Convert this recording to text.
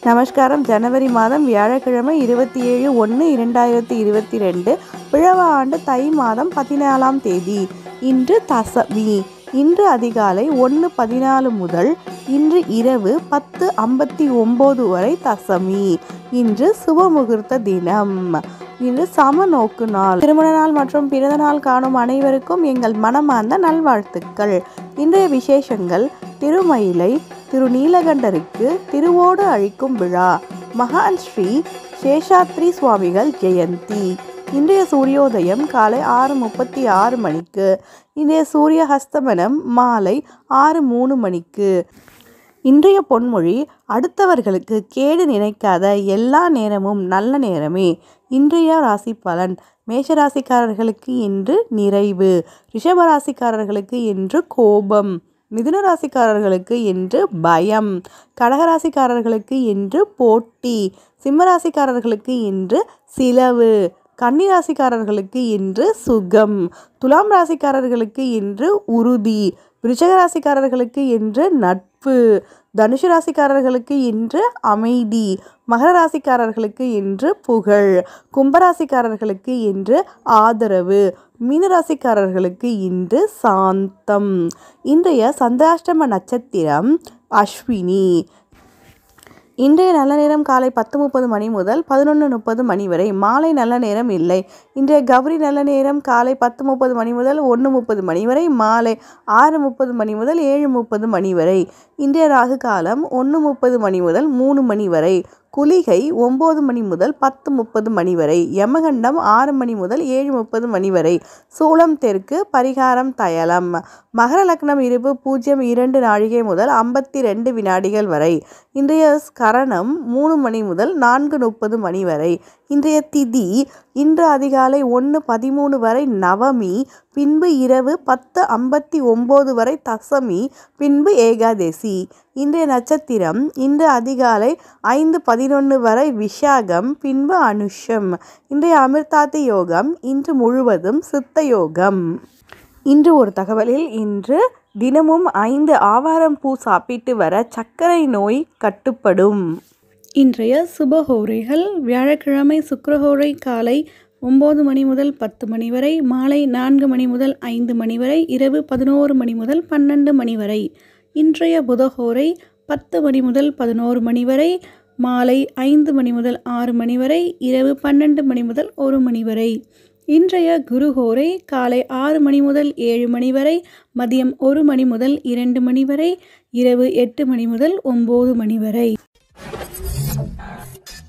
நமஸ்காரம் ஜனவரி மாதம் வியாழக்கிழமை இருபத்தி ஏழு ஒன்று இரண்டாயிரத்தி இருபத்தி ரெண்டு பிழவ ஆண்டு தை மாதம் பதினாலாம் தேதி இன்று தசமி இன்று அதிகாலை ஒன்று பதினாலு முதல் இன்று இரவு பத்து ஐம்பத்தி ஒம்பது வரை தசமி இன்று சுபமுகூர்த்த தினம் இன்று சம நோக்கு நாள் திருமண நாள் மற்றும் பிறந்த நாள் காணும் அனைவருக்கும் எங்கள் மனமார்ந்த நல்வாழ்த்துக்கள் இன்றைய விசேஷங்கள் திருமயிலை திரு நீலகண்டருக்கு திருவோடு அழிக்கும் விழா மகான் ஸ்ரீ சேஷாத்ரி சுவாமிகள் ஜெயந்தி இன்றைய சூரியோதயம் காலை ஆறு முப்பத்தி ஆறு மணிக்கு இன்றைய சூரிய ஹஸ்தமனம் மாலை ஆறு மூணு மணிக்கு இன்றைய பொன்மொழி அடுத்தவர்களுக்கு கேடு நினைக்காத எல்லா நேரமும் நல்ல நேரமே இன்றைய ராசி பலன் மேஷராசிக்காரர்களுக்கு இன்று நிறைவு ரிஷபராசிக்காரர்களுக்கு இன்று கோபம் மிதுன ராசிக்காரர்களுக்கு இன்று பயம் கடகராசிக்காரர்களுக்கு இன்று போட்டி சிம்மராசிக்காரர்களுக்கு இன்று சிலவு கன்னிராசிக்காரர்களுக்கு இன்று சுகம் துலாம் ராசிக்காரர்களுக்கு இன்று உறுதி விருச்சக ராசிக்காரர்களுக்கு இன்று நட்பு தனுஷு ராசிக்காரர்களுக்கு இன்று அமைதி மகர ராசிக்காரர்களுக்கு இன்று புகழ் கும்பராசிக்காரர்களுக்கு இன்று ஆதரவு மீனராசிக்காரர்களுக்கு இன்று சாந்தம் இன்றைய சந்திராஷ்டம நட்சத்திரம் அஸ்வினி இன்றைய நல்ல நேரம் காலை பத்து முப்பது மணி முதல் பதினொன்று முப்பது மணி வரை மாலை நல்ல நேரம் இல்லை இன்றைய கௌரி நல்ல நேரம் காலை பத்து முப்பது மணி முதல் ஒன்று முப்பது மணி வரை மாலை ஆறு முப்பது மணி முதல் ஏழு முப்பது மணி வரை இன்றைய ராகு காலம் ஒன்று முப்பது மணி முதல் மூணு மணி வரை குளிகை ஒம்பது மணி முதல் பத்து முப்பது மணி வரை யமகண்டம் ஆறு மணி முதல் ஏழு முப்பது மணி வரை சூளம் தெற்கு பரிகாரம் தயலம் மகர லக்னம் இருப்பு பூஜ்ஜியம் இரண்டு நாழிகை முதல் ஐம்பத்தி ரெண்டு வினாடிகள் வரை இன்றைய கரணம் மூணு மணி முதல் நான்கு முப்பது மணி வரை இன்றைய திதி இன்று அதிகாலை ஒன்று பதிமூணு வரை நவமி பின்பு இரவு பத்து ஐம்பத்தி ஒம்பது வரை தசமி பின்பு ஏகாதசி இன்றைய நட்சத்திரம் இன்று அதிகாலை ஐந்து பதினொன்று வரை விஷாகம் பின்பு அனுஷம் இன்றைய அமிர்தாதி யோகம் இன்று முழுவதும் சித்த யோகம் இன்று ஒரு தகவலில் இன்று தினமும் ஐந்து ஆவாரம் பூ சாப்பிட்டு வர சர்க்கரை நோய் கட்டுப்படும் இன்றைய சுபஹோரைகள் வியாழக்கிழமை சுக்கிரஹோரை காலை ஒம்பது மணி முதல் பத்து மணி வரை மாலை நான்கு மணி முதல் ஐந்து மணி வரை இரவு பதினோரு மணி முதல் பன்னெண்டு மணி வரை இன்றைய புதஹோரை பத்து மணி முதல் பதினோரு மணி வரை மாலை ஐந்து மணி முதல் ஆறு மணி வரை இரவு பன்னெண்டு மணி முதல் ஒரு மணி வரை இன்றைய குருஹோரை காலை ஆறு மணி முதல் ஏழு மணி வரை மதியம் ஒரு மணி முதல் இரண்டு மணி வரை இரவு எட்டு மணி முதல் ஒம்பது மணி வரை